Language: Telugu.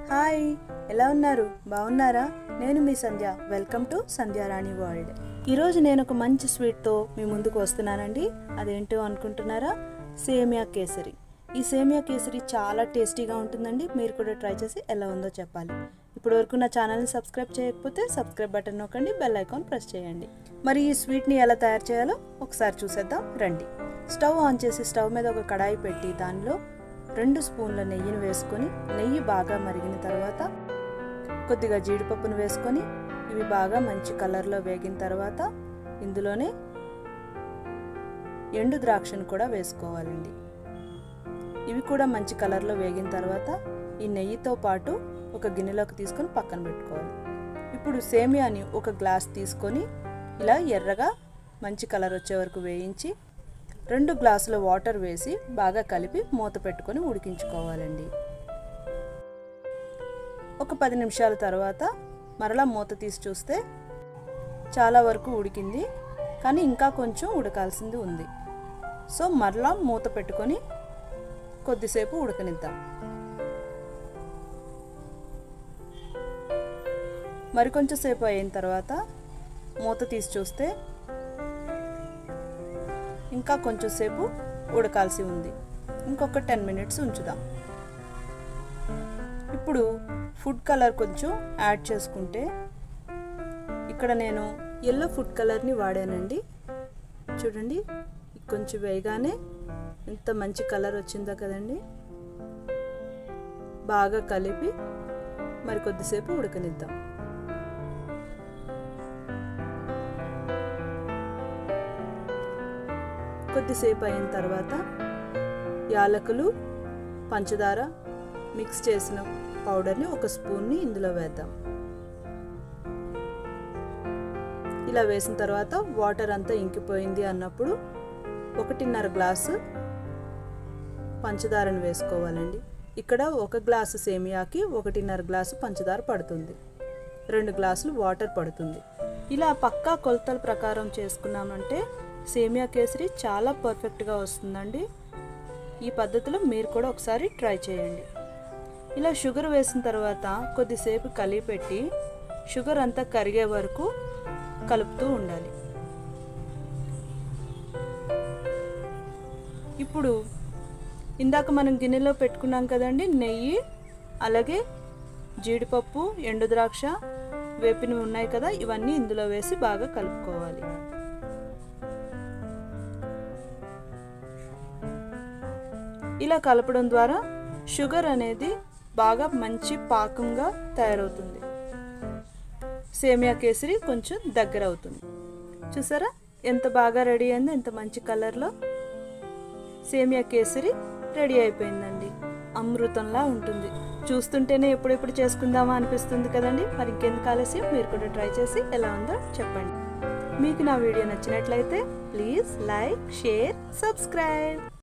హాయ్ ఎలా ఉన్నారు బాగున్నారా నేను మీ Sandhya welcome to Sandhyarani world ఈరోజు నేను ఒక మంచి స్వీట్తో మీ ముందుకు వస్తున్నానండి అదేంటో అనుకుంటున్నారా సేమియా కేసరి ఈ సేమియా కేసరి చాలా టేస్టీగా ఉంటుందండి మీరు కూడా ట్రై చేసి ఎలా ఉందో చెప్పాలి ఇప్పుడు వరకు నా ఛానల్ని సబ్స్క్రైబ్ చేయకపోతే సబ్స్క్రైబ్ బటన్ నొక్కండి బెల్ ఐకాన్ ప్రెస్ చేయండి మరి ఈ స్వీట్ని ఎలా తయారు చేయాలో ఒకసారి చూసేద్దాం రండి స్టవ్ ఆన్ చేసి స్టవ్ మీద ఒక కడాయి పెట్టి దానిలో రెండు స్పూన్ల నెయ్యిని వేసుకొని నెయ్యి బాగా మరిగిన తర్వాత కొద్దిగా జీడిపప్పును వేసుకొని ఇవి బాగా మంచి కలర్లో వేగిన తర్వాత ఇందులోనే ఎండు ద్రాక్షను కూడా వేసుకోవాలండి ఇవి కూడా మంచి కలర్లో వేగిన తర్వాత ఈ నెయ్యితో పాటు ఒక గిన్నెలోకి తీసుకొని పక్కన పెట్టుకోవాలి ఇప్పుడు సేమియాని ఒక గ్లాస్ తీసుకొని ఇలా ఎర్రగా మంచి కలర్ వచ్చే వరకు వేయించి రెండు గ్లాసుల వాటర్ వేసి బాగా కలిపి మూత పెట్టుకొని ఉడికించుకోవాలండి ఒక పది నిమిషాల తర్వాత మరలా మూత తీసి చూస్తే చాలా వరకు ఉడికింది కానీ ఇంకా కొంచెం ఉడకాల్సింది ఉంది సో మరలా మూత పెట్టుకొని కొద్దిసేపు ఉడకనిద్దాం మరికొంచెం సేపు అయిన తర్వాత మూత తీసి చూస్తే ఇంకా కొంచెం సేపు ఉడకాల్సి ఉంది ఇంకొక టెన్ మినిట్స్ ఉంచుదాం ఇప్పుడు ఫుడ్ కలర్ కొంచెం యాడ్ చేసుకుంటే ఇక్కడ నేను ఎల్లో ఫుడ్ కలర్ని వాడానండి చూడండి కొంచెం వేయగానే ఎంత మంచి కలర్ వచ్చిందో కదండి బాగా కలిపి మరి కొద్దిసేపు ఉడకనిద్దాం కొద్దిసేపు అయిన తర్వాత యాలకులు పంచదార మిక్స్ చేసిన పౌడర్ని ఒక స్పూన్ని ఇందులో వేద్దాం ఇలా వేసిన తర్వాత వాటర్ అంతా ఇంకిపోయింది అన్నప్పుడు ఒకటిన్నర గ్లాసు పంచదారను వేసుకోవాలండి ఇక్కడ ఒక గ్లాసు సేమియాకి ఒకటిన్నర గ్లాసు పంచదార పడుతుంది రెండు గ్లాసులు వాటర్ పడుతుంది ఇలా పక్కా కొలతల ప్రకారం చేసుకున్నామంటే సేమియా కేసరి చాలా పర్ఫెక్ట్గా వస్తుందండి ఈ పద్ధతిలో మీరు కూడా ఒకసారి ట్రై చేయండి ఇలా షుగర్ వేసిన తర్వాత కొద్దిసేపు కలిపెట్టి షుగర్ అంతా కరిగే వరకు కలుపుతూ ఉండాలి ఇప్పుడు ఇందాక మనం గిన్నెలో పెట్టుకున్నాం కదండి నెయ్యి అలాగే జీడిపప్పు ఎండు ద్రాక్ష వేపినవి ఉన్నాయి కదా ఇవన్నీ ఇందులో వేసి బాగా కలుపుకోవాలి ఇలా కలపడం ద్వారా షుగర్ అనేది బాగా మంచి పాకంగా తయారవుతుంది సేమియా కేసరి కొంచెం దగ్గర అవుతుంది చూసారా ఎంత బాగా రెడీ అయింది ఎంత మంచి కలర్లో సేమియా కేసరి రెడీ అయిపోయిందండి అమృతంలా ఉంటుంది చూస్తుంటేనే ఎప్పుడెప్పుడు చేసుకుందామా అనిపిస్తుంది కదండి మరి ఇంకెందుకు ఆలస్యం మీరు కూడా ట్రై చేసి ఎలా ఉందో చెప్పండి మీకు నా వీడియో నచ్చినట్లయితే ప్లీజ్ లైక్ షేర్ సబ్స్క్రైబ్